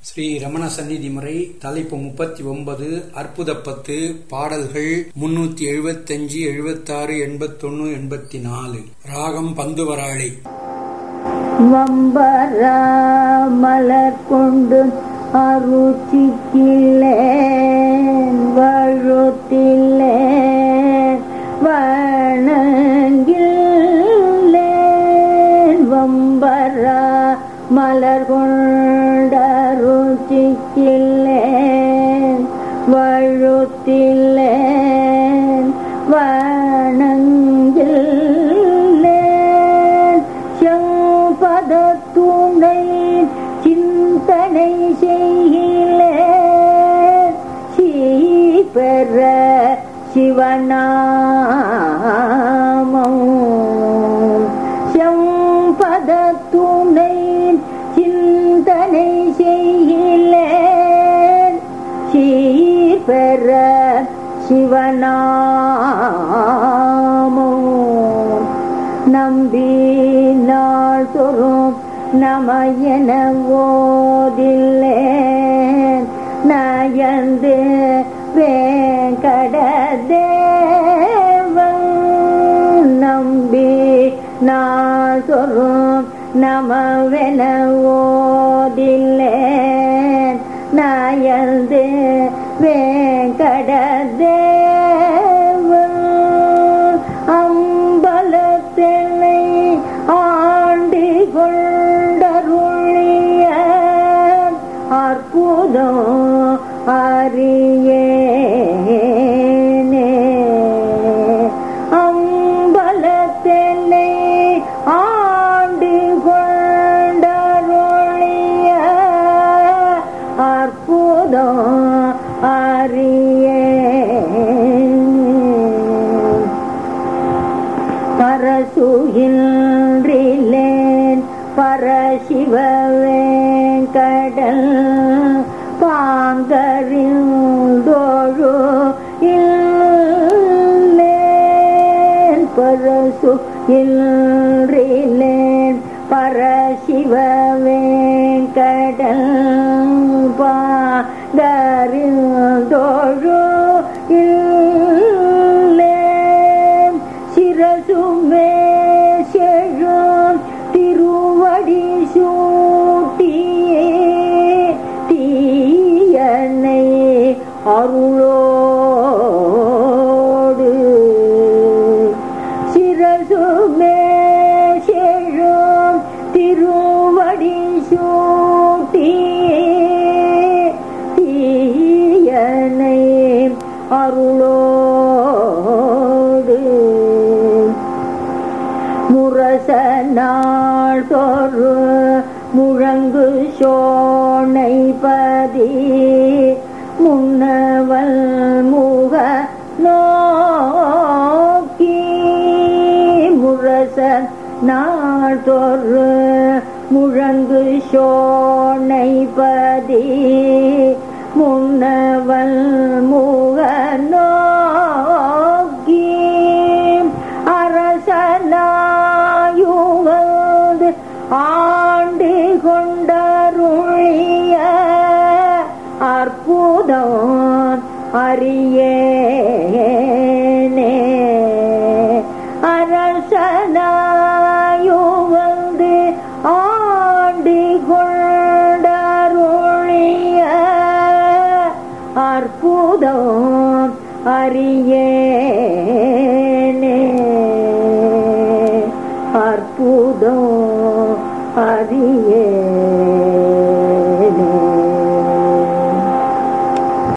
ஸ்ரீ ரமண சந்நிதி முறை தலைப்பு முப்பத்தி ஒன்பது அற்புத பத்து பாடல்கள் முன்னூத்தி எழுபத்தஞ்சு எழுபத்தாறு எண்பத்தொன்னு எண்பத்தி நாலு ராகம் பந்துவராளி வம்பர மலர் கொண்டு அருச்சிக்கில்லே வழுத்தில்லே வணங்கில்லே வம்பர மலர் கொண்ட ருச்சிக்கில்லே வழுத்தில்லே வணங்கில்லே செம்பத துணை சிந்தனை செய்கிலே சீபெற சிவநாமம் செம்பத துணை சிந்தனை செய்கிலே சீபெற சிவநாமம் நம்பி நாள் தோறும் நமையன ஓதில்லே நயந்து வேங்கட தேவன் நம்பி நாள் தோறும் நமவென ஓதில்லே நயந்து வேங்கட தேவன் அம்பலத்தென்னை ஆண்டி கொண்டருளிய அற்புதம் அறியேனே அம்பலத்தென்னை ஆண்டு கொண்டருளிய அற்புதம் அறியேனே பரசுகின்றேன் பரசிவவேங்கடல் பாங்கறிந்தோழு இல்லேன் பரசு இல்லேன் பரசிவவேங்கடல் பாங்கறிந்தோழு இல்லேன் சிரசுமே செழும் திருவடி சூட்டியே தீயனை அருளோடு சிரசுமே செழும் திருவடி சூட்டியே தீயனை அருளோடு முரச நாள் தோறு முழங்கு சோனை பதி முன்னவல் முக நோக்கி முரச நாள் தோறு முழங்கு சோனை பதி முன்னவல் முக நோக்கி அரசனாயுவது ஆண்டு கொண்டருளிய அற்புதம் அறியேனே அரசனாயுவது ஆண்டு கொண்டருளிய அற்புதம் அறியேனே அற்புதம் அறியே